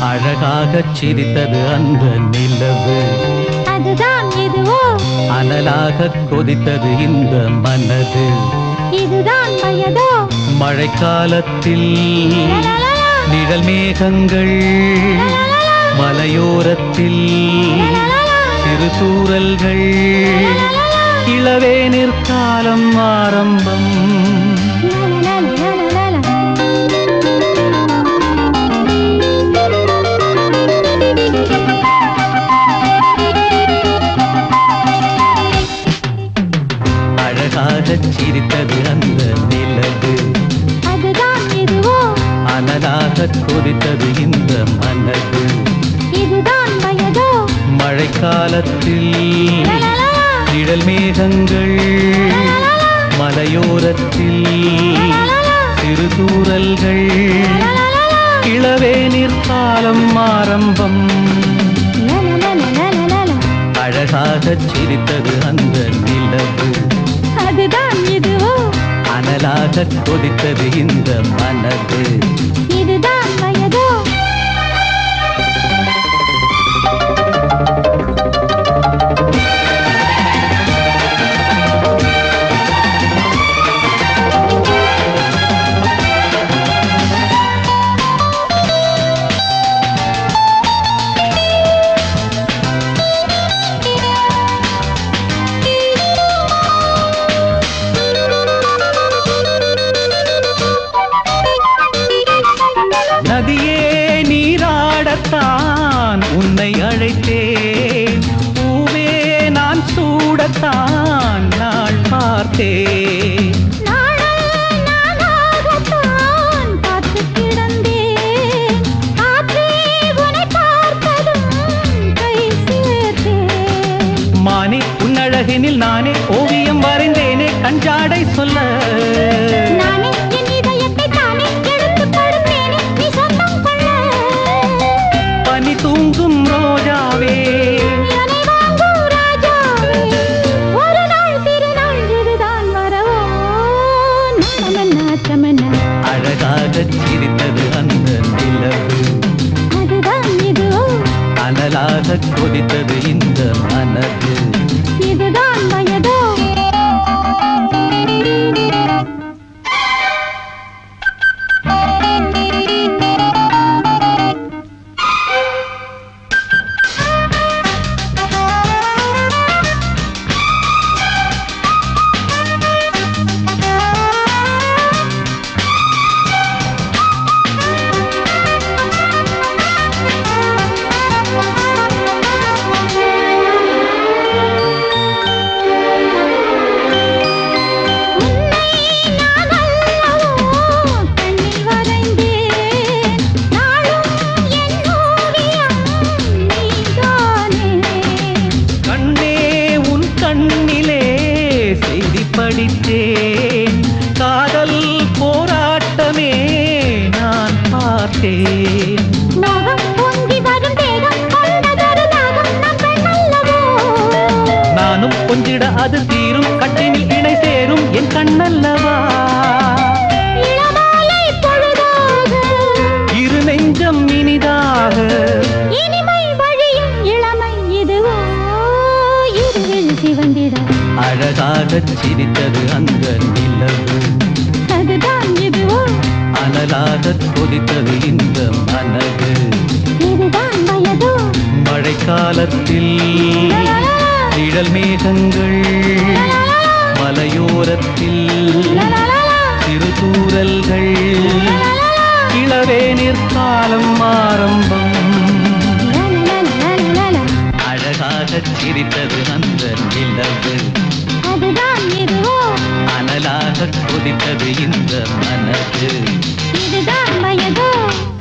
அழகாகச் சிரித்தது அந்த நிலவு அதுதான் எதுவோ அனலாகக் கொதித்தது இந்த மனது இதுதான் வயதோ மழைக்காலத்தில் லலலலா, நிழல் மேகங்கள் லலலலா, மலையோரத்தில் லலலலா, சிறு தூறல்கள் லலலலா, இளவேனிற் காலம் ஆரம்பம் லலலலலலலா. அழகாகச் சிரித்தது அந்த நிலவு அதுதான் எதுவோ அனலாகக் கொதித்தது இந்த மனது இதுதான் வயதோ மழைக்காலத்தில் லலலலா, நிழல் மேகங்கள் மலையோரத்தில் லலலலா, சிறு தூறல்கள் லலலலா, இளவேனிற் காலம் ஆரம்பம் லலலலலலலா. அழகாகச் சிரித்தது அந்த நிலவு அதுதான் இதுவோ அனலாகக் கொதித்தது இந்த மனது இதுதான் வயதோ நதியே நீராடத்தான் உன்னை அழைத்தேன் பூவே நான் சூடத்தான் நாள் பார்த்தேன் நாணல் நானாகத்தான் காத்துக் கிடந்தேன். காற்றே உன்னை பார்த்ததும் கை சேர்த்தேன். மானே உன்னழகினில் நானே ஓவியம் வரைந்தேனே கஞ்சாடை சொல்ல நானே என் இதயத்தை தானே எடுத்துக் கொடுத்தேனே, நீ சொந்தம் கொள்ள. பனி தூங்கும் ரோஜாவே என்னை வாங்கும் ராஜாவே, ஒரு நாள் திருநாள் இதுதான் வரவோ. நாணமென்ன, அச்சமென்ன, அழகாகச் சிரித்தது அந்த நிலவு அதுதான் இதுவோ அனலாகக் கொதித்தது இந்த மனது இதுதான் வயதோ நான் அல்லவோ கண்ணில் வரைந்தேன் நாளும் என் ஓவியம் நீதானே கண்ணே உன் கண்ணிலே செய்தி படித்தேன் காதல் போராட்டமே நான் பார்த்தேன் மோகம் பொங்கி வரும் தேகம் கொண்டதொரு தாகம் நம் பெண் அல்லவோ நானும் கொஞ்சிட அது தீரும் கட்டினில் இணை சேரும் என் கண்ணல்லவா இளமாலை பொழுதாக இரு நெஞ்சம் இனிதாக இனிமை வழியும் இளமை இதுவோ இருவில் சிவந்திட அழகாகச் சிரித்தது அந்த நிலவு அதுதான் இதுவோ அனலாகக் கொதித்தது இந்த மனது இதுதான் வயதோ மழைக்காலத்தில் நிழல் மேகங்கள் மலையோரத்தில் சிறு தூறல்கள் இளவேனிற் காலம் ஆரம்பம் அழகாகச் சிரித்தது அந்த நிலவு அதுதான் இதுவோ அனலாகக் கொதித்தது இந்த மனது இதுதான் வயதோ